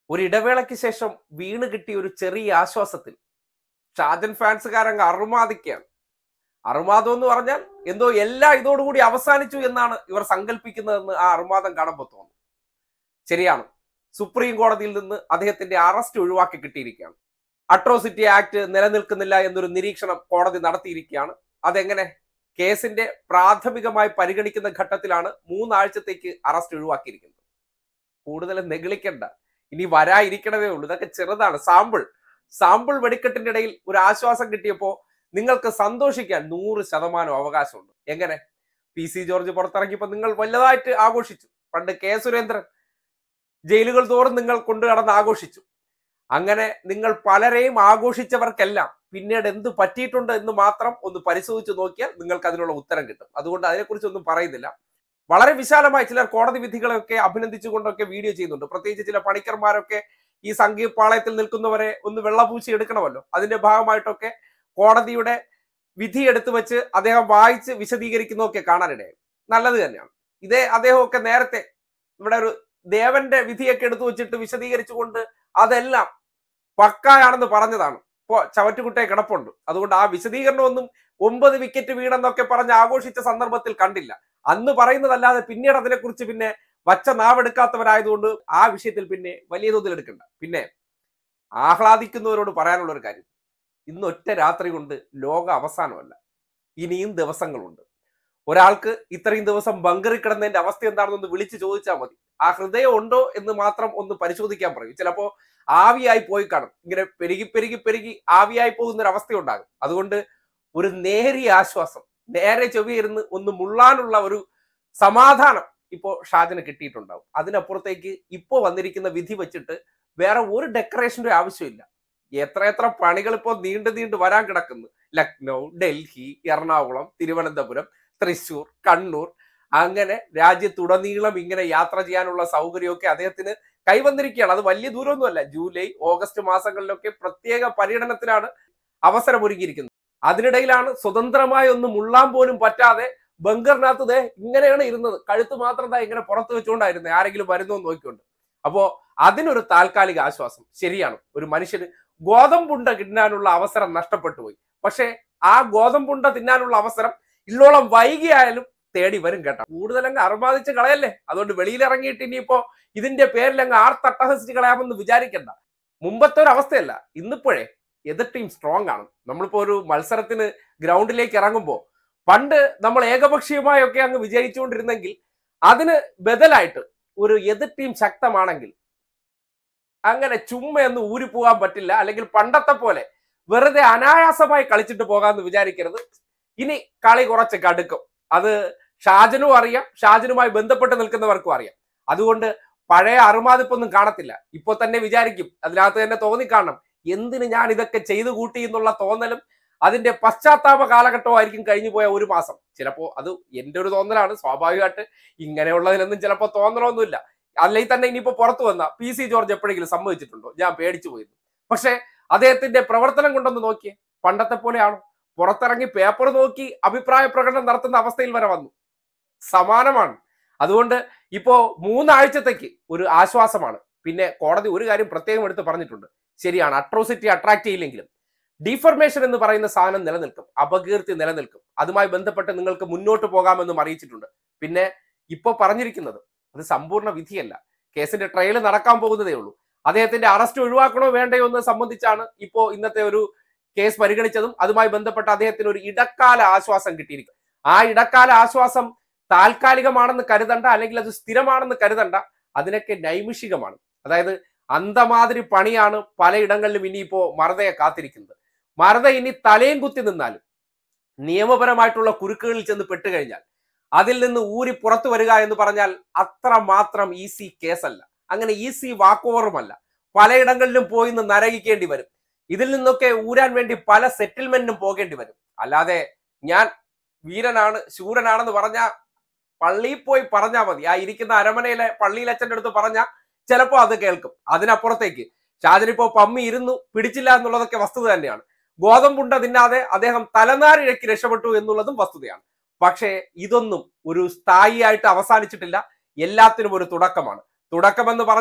ഒരു ഇടവേളയ്ക്ക് ശേഷം വീണ് കിട്ടിയ ഒരു ചെറിയ ആശ്വാസത്തിൽ ഷാജൻ ഫാൻസുകാരങ്ങ് അറുമാദിക്കുകയാണ് അറുമാദം എന്ന് പറഞ്ഞാൽ എന്തോ എല്ലാ ഇതോടുകൂടി അവസാനിച്ചു എന്നാണ് ഇവർ സങ്കല്പിക്കുന്നതെന്ന് ആ അറുമാദം കാണുമ്പോൾ തോന്നുന്നു ശരിയാണ് സുപ്രീം കോടതിയിൽ നിന്ന് അദ്ദേഹത്തിന്റെ അറസ്റ്റ് ഒഴിവാക്കി കിട്ടിയിരിക്കുകയാണ് അട്രോസിറ്റി ആക്ട് നിലനിൽക്കുന്നില്ല എന്നൊരു നിരീക്ഷണം കോടതി നടത്തിയിരിക്കുകയാണ് അതെങ്ങനെ കേസിന്റെ പ്രാഥമികമായി പരിഗണിക്കുന്ന ഘട്ടത്തിലാണ് മൂന്നാഴ്ചത്തേക്ക് അറസ്റ്റ് ഒഴിവാക്കിയിരിക്കുന്നത് കൂടുതൽ നെഗളിക്കണ്ട ഇനി വരാതിരിക്കണതേ ഉള്ളൂ ഇതൊക്കെ ചെറുതാണ് സാമ്പിൾ സാമ്പിൾ വെടിക്കെട്ടിന്റെ ഇടയിൽ ഒരു ആശ്വാസം കിട്ടിയപ്പോ നിങ്ങൾക്ക് സന്തോഷിക്കാൻ നൂറ് ശതമാനം അവകാശമുണ്ട് എങ്ങനെ പി സി ജോർജ് പുറത്തിറങ്ങിയപ്പോൾ നിങ്ങൾ വലുതായിട്ട് ആഘോഷിച്ചു പണ്ട് കെ സുരേന്ദ്രൻ ജയിലുകൾ തോറും നിങ്ങൾ കൊണ്ടു കടന്ന് ആഘോഷിച്ചു അങ്ങനെ നിങ്ങൾ പലരെയും ആഘോഷിച്ചവർക്കെല്ലാം പിന്നീട് എന്ത് പറ്റിയിട്ടുണ്ട് എന്ന് മാത്രം ഒന്ന് പരിശോധിച്ച് നോക്കിയാൽ നിങ്ങൾക്ക് അതിനുള്ള ഉത്തരം കിട്ടും അതുകൊണ്ട് അതിനെക്കുറിച്ചൊന്നും പറയുന്നില്ല വളരെ വിശാലമായി ചിലർ കോടതി വിധികളെയൊക്കെ അഭിനന്ദിച്ചുകൊണ്ടൊക്കെ വീഡിയോ ചെയ്യുന്നുണ്ട് പ്രത്യേകിച്ച് ചില പണിക്കർമാരൊക്കെ ഈ സംഘീപാളയത്തിൽ നിൽക്കുന്നവരെ ഒന്ന് വെള്ളപൂശി എടുക്കണമല്ലോ അതിന്റെ ഭാഗമായിട്ടൊക്കെ കോടതിയുടെ വിധി എടുത്തു വെച്ച് അദ്ദേഹം വായിച്ച് വിശദീകരിക്കുന്നതൊക്കെ കാണാനിടയായി നല്ലത് തന്നെയാണ് ഇതേ അദ്ദേഹമൊക്കെ നേരത്തെ ഇവിടെ ഒരു ദേവന്റെ വിധിയൊക്കെ എടുത്തു വെച്ചിട്ട് വിശദീകരിച്ചുകൊണ്ട് അതെല്ലാം പക്കായാണെന്ന് പറഞ്ഞതാണ് ഇപ്പോ ചവറ്റുകുട്ടയെ കിടപ്പുണ്ട് അതുകൊണ്ട് ആ വിശദീകരണമൊന്നും ഒമ്പത് വിക്കറ്റ് വീണെന്നൊക്കെ പറഞ്ഞ് ആഘോഷിച്ച സന്ദർഭത്തിൽ കണ്ടില്ല അന്ന് പറയുന്നതല്ലാതെ പിന്നീട് അതിനെക്കുറിച്ച് പിന്നെ വച്ച നാവെടുക്കാത്തവരായതുകൊണ്ട് ആ വിഷയത്തിൽ പിന്നെ വലിയ തോതിൽ എടുക്കണ്ട പിന്നെ ആഹ്ലാദിക്കുന്നവരോട് പറയാനുള്ള ഒരു കാര്യം ഇന്ന് ഒറ്റ രാത്രി കൊണ്ട് ലോക അവസാനമല്ല ഇനിയും ദിവസങ്ങളുണ്ട് ഒരാൾക്ക് ഇത്രയും ദിവസം ബങ്കറിൽ കിടന്നതിന്റെ അവസ്ഥ എന്താണെന്നൊന്ന് വിളിച്ചു ചോദിച്ചാൽ മതി ആ ഹൃദയം ഉണ്ടോ എന്ന് മാത്രം ഒന്ന് പരിശോധിക്കാൻ പറയും ചിലപ്പോ ആവിയായി പോയി കാണും ഇങ്ങനെ പെരുകി പെരുകി പെരുകി ആവിയായി പോകുന്ന ഒരു അവസ്ഥ ഉണ്ടാകും അതുകൊണ്ട് ഒരു നേരിയ ആശ്വാസം നേരെ ചെവിയിരുന്ന് ഒന്ന് മുള്ളാനുള്ള ഒരു സമാധാനം ഇപ്പോ ഷാജന് കിട്ടിയിട്ടുണ്ടാവും അതിനപ്പുറത്തേക്ക് ഇപ്പോ വന്നിരിക്കുന്ന വിധി വെച്ചിട്ട് വേറെ ഒരു ഡെക്കറേഷന്റെ ആവശ്യമില്ല എത്ര എത്ര പണികൾ ഇപ്പോൾ നീണ്ടു നീണ്ടു വരാൻ കിടക്കുന്നു ലക്നൗ ഡൽഹി എറണാകുളം തിരുവനന്തപുരം തൃശൂർ കണ്ണൂർ അങ്ങനെ രാജ്യത്തുടനീളം ഇങ്ങനെ യാത്ര ചെയ്യാനുള്ള സൗകര്യമൊക്കെ അദ്ദേഹത്തിന് കൈവന്നിരിക്കുകയാണ് അത് വലിയ ദൂരമൊന്നുമല്ല ജൂലൈ ഓഗസ്റ്റ് മാസങ്ങളിലൊക്കെ പ്രത്യേക പര്യടനത്തിലാണ് അവസരം ഒരുക്കിയിരിക്കുന്നത് അതിനിടയിലാണ് സ്വതന്ത്രമായി ഒന്ന് മുള്ളാൻ പോലും പറ്റാതെ ബങ്കറിനകത്ത് ദേ ഇങ്ങനെയാണ് ഇരുന്നത് കഴുത്ത് മാത്രം ദാ ഇങ്ങനെ പുറത്ത് വെച്ചുകൊണ്ടായിരുന്നത് ആരെങ്കിലും വരുന്നോ എന്ന് നോക്കിക്കൊണ്ട് അപ്പോ അതിനൊരു താൽക്കാലിക ആശ്വാസം ശരിയാണ് ഒരു മനുഷ്യന് ഗോതമ്പുണ്ട തിന്നാനുള്ള അവസരം നഷ്ടപ്പെട്ടു പോയി പക്ഷേ ആ ഗോതമ്പുണ്ട തിന്നാനുള്ള അവസരം ഇല്ലോളം വൈകിയായാലും തേടി വരും കേട്ടോ കൂടുതലങ്ങ് അർമാദിച്ച് കളയല്ലേ അതുകൊണ്ട് വെളിയിലിറങ്ങിയിട്ട് ഇനിയിപ്പോ ഇതിന്റെ പേരിൽ അങ്ങ് ആർത്തട്ടഹസിച്ച് കളയാമെന്ന് വിചാരിക്കണ്ട മുമ്പത്തെ ഒരു അവസ്ഥയല്ല ഇന്നിപ്പോഴേ എതിർ ടീം സ്ട്രോങ് ആണ് നമ്മളിപ്പോ ഒരു മത്സരത്തിന് ഗ്രൗണ്ടിലേക്ക് ഇറങ്ങുമ്പോൾ പണ്ട് നമ്മൾ ഏകപക്ഷീയമായൊക്കെ അങ്ങ് വിജയിച്ചുകൊണ്ടിരുന്നെങ്കിൽ അതിന് ബദലായിട്ട് ഒരു എതിർ ടീം ശക്തമാണെങ്കിൽ അങ്ങനെ ചുമ്മയൊന്നും ഊരി പോകാൻ പറ്റില്ല അല്ലെങ്കിൽ പണ്ടത്തെ പോലെ വെറുതെ അനായാസമായി കളിച്ചിട്ട് പോകാമെന്ന് വിചാരിക്കരുത് ഇനി കളി കുറച്ച് കടുക്കും അത് ഷാജനും അറിയാം ഷാജനുമായി ബന്ധപ്പെട്ട് നിൽക്കുന്നവർക്കും അറിയാം അതുകൊണ്ട് പഴയ അറുമാതിപ്പൊന്നും കാണത്തില്ല ഇപ്പൊ തന്നെ വിചാരിക്കും അതിനകത്ത് തന്നെ തോന്നിക്കാണണം എന്തിന് ഞാൻ ഇതൊക്കെ ചെയ്തു കൂട്ടി എന്നുള്ള തോന്നലും അതിന്റെ പശ്ചാത്താപ കാലഘട്ടമായിരിക്കും കഴിഞ്ഞു പോയ ഒരു മാസം ചിലപ്പോ അത് എന്റെ ഒരു തോന്നലാണ് സ്വാഭാവികമായിട്ട് ഇങ്ങനെയുള്ളതിനൊന്നും ചിലപ്പോ തോന്നണമൊന്നുമില്ല അല്ലെങ്കിൽ തന്നെ ഇനിയിപ്പോ പുറത്തു വന്ന പി സി ജോർജ് എപ്പോഴെങ്കിലും സമ്മതിച്ചിട്ടുണ്ടോ ഞാൻ പേടിച്ചു പോയിരുന്നു പക്ഷെ അദ്ദേഹത്തിന്റെ പ്രവർത്തനം കൊണ്ടൊന്ന് നോക്കിയേ പണ്ടത്തെ പോലെയാണോ പുറത്തിറങ്ങി പേപ്പർ നോക്കി അഭിപ്രായ പ്രകടനം നടത്തുന്ന അവസ്ഥയിൽ വരെ വന്നു സമാനമാണ് അതുകൊണ്ട് ഇപ്പോ മൂന്നാഴ്ചത്തേക്ക് ഒരു ആശ്വാസമാണ് പിന്നെ കോടതി ഒരു കാര്യം പ്രത്യേകം എടുത്ത് പറഞ്ഞിട്ടുണ്ട് ശരിയാണ് അട്രോസിറ്റി അട്രാക്ട് ചെയ്യില്ലെങ്കിലും ഡിഫർമേഷൻ എന്ന് പറയുന്ന സാധനം നിലനിൽക്കും അപകീർത്തി നിലനിൽക്കും അതുമായി ബന്ധപ്പെട്ട് നിങ്ങൾക്ക് മുന്നോട്ട് പോകാമെന്നും അറിയിച്ചിട്ടുണ്ട് പിന്നെ ഇപ്പൊ പറഞ്ഞിരിക്കുന്നത് അത് സമ്പൂർണ്ണ വിധിയല്ല കേസിന്റെ ട്രയൽ നടക്കാൻ പോകുന്നതേ ഉള്ളൂ അദ്ദേഹത്തിന്റെ അറസ്റ്റ് ഒഴിവാക്കണോ വേണ്ടയോ എന്ന് സംബന്ധിച്ചാണ് ഇപ്പോ ഇന്നത്തെ ഒരു കേസ് പരിഗണിച്ചതും അതുമായി ബന്ധപ്പെട്ട അദ്ദേഹത്തിന് ഒരു ഇടക്കാല ആശ്വാസം കിട്ടിയിരിക്കും ആ ഇടക്കാല ആശ്വാസം താൽക്കാലികമാണെന്ന് കരുതണ്ട അല്ലെങ്കിൽ അത് സ്ഥിരമാണെന്ന് കരുതണ്ട അതിനൊക്കെ നൈമിഷികമാണ് അതായത് അന്തമാതിരി പണിയാണ് പലയിടങ്ങളിലും ഇനിയിപ്പോ മറതയെ കാത്തിരിക്കുന്നത് മറത ഇനി തലയും കുത്തി നിന്നാലും നിയമപരമായിട്ടുള്ള കുരുക്കുകളിൽ ചെന്ന് പെട്ടുകഴിഞ്ഞാൽ അതിൽ നിന്ന് ഊരി പുറത്തു വരിക എന്ന് പറഞ്ഞാൽ അത്ര മാത്രം ഈസി കേസല്ല അങ്ങനെ ഈസി വാക്ക് ഓവറുമല്ല പലയിടങ്ങളിലും പോയി നിന്ന് നരകിക്കേണ്ടി വരും ഇതിൽ നിന്നൊക്കെ ഊരാൻ വേണ്ടി പല സെറ്റിൽമെന്റിനും പോകേണ്ടി വരും അല്ലാതെ ഞാൻ വീരനാണ് ശൂരനാണെന്ന് പറഞ്ഞ പള്ളിയിൽ പോയി പറഞ്ഞാൽ മതി ആ ഇരിക്കുന്ന അരമനയിലെ പള്ളിയിൽ അച്ഛൻ്റെ അടുത്ത് പറഞ്ഞാൽ ചിലപ്പോൾ അത് കേൾക്കും അതിനപ്പുറത്തേക്ക് ഷാജനിപ്പോ പമ്മി ഇരുന്നു പിടിച്ചില്ല എന്നുള്ളതൊക്കെ വസ്തുത തന്നെയാണ് ഗോതമ്പുണ്ട തിന്നാതെ അദ്ദേഹം തലനാരിഴയ്ക്ക് രക്ഷപ്പെട്ടു എന്നുള്ളതും വസ്തുതയാണ് പക്ഷേ ഇതൊന്നും ഒരു സ്ഥായിയായിട്ട് അവസാനിച്ചിട്ടില്ല എല്ലാത്തിനും ഒരു തുടക്കമാണ് തുടക്കമെന്ന് പറഞ്ഞാൽ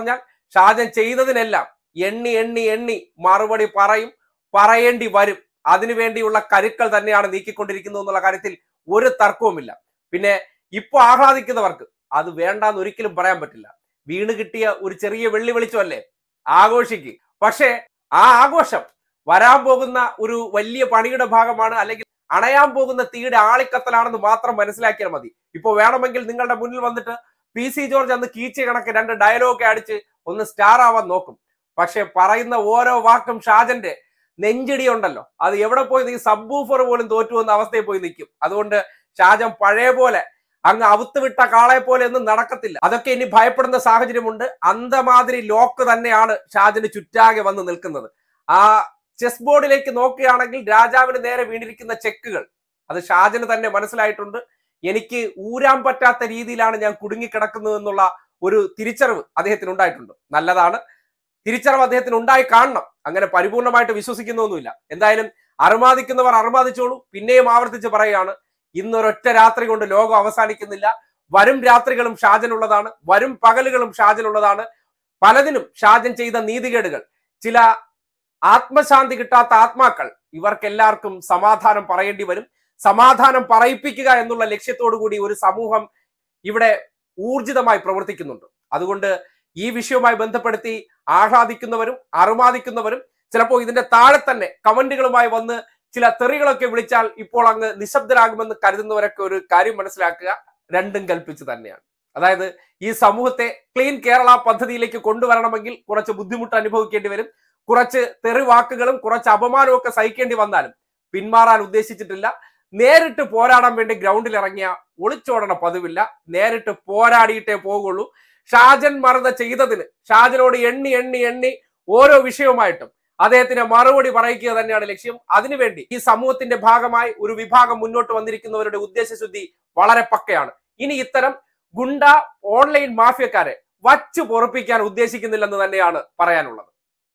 ഷാജൻ ചെയ്തതിനെല്ലാം എണ്ണി എണ്ണി എണ്ണി മറുപടി പറയും പറയേണ്ടി വരും അതിനുവേണ്ടിയുള്ള കരുക്കൾ തന്നെയാണ് നീക്കിക്കൊണ്ടിരിക്കുന്നത് എന്നുള്ള കാര്യത്തിൽ ഒരു തർക്കവുമില്ല പിന്നെ ഇപ്പൊ ആഹ്ലാദിക്കുന്നവർക്ക് അത് വേണ്ടാന്ന് ഒരിക്കലും പറയാൻ പറ്റില്ല വീണ് കിട്ടിയ ഒരു ചെറിയ വെള്ളി വെളിച്ചമല്ലേ ആഘോഷിക്ക് പക്ഷേ ആ ആഘോഷം വരാൻ പോകുന്ന ഒരു വലിയ പണിയുടെ ഭാഗമാണ് അല്ലെങ്കിൽ അണയാൻ പോകുന്ന തീയുടെ ആളിക്കത്തലാണെന്ന് മാത്രം മനസ്സിലാക്കിയാൽ മതി ഇപ്പൊ വേണമെങ്കിൽ നിങ്ങളുടെ മുന്നിൽ വന്നിട്ട് പി സി ജോർജ് അന്ന് കീച്ച കണക്ക് രണ്ട് ഡയലോഗ് അടിച്ച് ഒന്ന് സ്റ്റാർ ആവാൻ നോക്കും പക്ഷെ പറയുന്ന ഓരോ വാക്കും ഷാജന്റെ നെഞ്ചിടി ഉണ്ടല്ലോ അത് എവിടെ പോയി ഈ സബ്ബൂഫർ പോലും തോറ്റു എന്ന അവസ്ഥയിൽ പോയി നിൽക്കും അതുകൊണ്ട് ഷാജൻ പഴയ പോലെ അങ്ങ് അവത്ത് വിട്ട കാളെ പോലെ ഒന്നും നടക്കത്തില്ല അതൊക്കെ ഇനി ഭയപ്പെടുന്ന സാഹചര്യമുണ്ട് അന്തമാതിരി ലോക്ക് തന്നെയാണ് ഷാജന് ചുറ്റാകെ വന്ന് നിൽക്കുന്നത് ആ ചെസ് ബോർഡിലേക്ക് നോക്കുകയാണെങ്കിൽ രാജാവിന് നേരെ വീണിരിക്കുന്ന ചെക്കുകൾ അത് ഷാജന് തന്നെ മനസ്സിലായിട്ടുണ്ട് എനിക്ക് ഊരാൻ പറ്റാത്ത രീതിയിലാണ് ഞാൻ കുടുങ്ങിക്കിടക്കുന്നത് എന്നുള്ള ഒരു തിരിച്ചറിവ് അദ്ദേഹത്തിന് ഉണ്ടായിട്ടുണ്ട് നല്ലതാണ് തിരിച്ചറിവ് അദ്ദേഹത്തിന് ഉണ്ടായി കാണണം അങ്ങനെ പരിപൂർണമായിട്ട് വിശ്വസിക്കുന്നൊന്നുമില്ല എന്തായാലും അറുമാദിക്കുന്നവർ അറുമാദിച്ചോളൂ പിന്നെയും ആവർത്തിച്ച് പറയുകയാണ് ഇന്നൊരൊറ്റ രാത്രി കൊണ്ട് ലോകം അവസാനിക്കുന്നില്ല വരും രാത്രികളും ഷാജനുള്ളതാണ് വരും പകലുകളും ഷാജനുള്ളതാണ് പലതിനും ഷാജൻ ചെയ്ത നീതികേടുകൾ ചില ആത്മശാന്തി കിട്ടാത്ത ആത്മാക്കൾ ഇവർക്കെല്ലാവർക്കും സമാധാനം പറയേണ്ടി വരും സമാധാനം പറയിപ്പിക്കുക എന്നുള്ള ലക്ഷ്യത്തോടു കൂടി ഒരു സമൂഹം ഇവിടെ ഊർജിതമായി പ്രവർത്തിക്കുന്നുണ്ട് അതുകൊണ്ട് ഈ വിഷയവുമായി ബന്ധപ്പെടുത്തി ആഹ്ലാദിക്കുന്നവരും അറുമാദിക്കുന്നവരും ചിലപ്പോൾ ഇതിന്റെ താഴെ തന്നെ കമന്റുകളുമായി വന്ന് ചില തെറികളൊക്കെ വിളിച്ചാൽ ഇപ്പോൾ അങ്ങ് നിശബ്ദരാകുമെന്ന് കരുതുന്നവരൊക്കെ ഒരു കാര്യം മനസ്സിലാക്കുക രണ്ടും കൽപ്പിച്ച് തന്നെയാണ് അതായത് ഈ സമൂഹത്തെ ക്ലീൻ കേരള പദ്ധതിയിലേക്ക് കൊണ്ടുവരണമെങ്കിൽ കുറച്ച് ബുദ്ധിമുട്ട് അനുഭവിക്കേണ്ടി വരും കുറച്ച് തെറി വാക്കുകളും കുറച്ച് അപമാനവും ഒക്കെ സഹിക്കേണ്ടി വന്നാലും പിന്മാറാൻ ഉദ്ദേശിച്ചിട്ടില്ല നേരിട്ട് പോരാടാൻ വേണ്ടി ഗ്രൗണ്ടിൽ ഇറങ്ങിയ ഒളിച്ചോടണ പതിവില്ല നേരിട്ട് പോരാടിയിട്ടേ പോകുള്ളൂ ഷാജൻ മറുത ചെയ്തതിന് ഷാജനോട് എണ്ണി എണ്ണി എണ്ണി ഓരോ വിഷയവുമായിട്ടും അദ്ദേഹത്തിന് മറുപടി പറയിക്കുക തന്നെയാണ് ലക്ഷ്യം അതിനുവേണ്ടി ഈ സമൂഹത്തിന്റെ ഭാഗമായി ഒരു വിഭാഗം മുന്നോട്ട് വന്നിരിക്കുന്നവരുടെ ഉദ്ദേശശുദ്ധി വളരെ പക്കയാണ് ഇനി ഇത്തരം ഗുണ്ട ഓൺലൈൻ മാഫിയക്കാരെ വച്ചു പൊറപ്പിക്കാൻ ഉദ്ദേശിക്കുന്നില്ലെന്ന് തന്നെയാണ് പറയാനുള്ളത്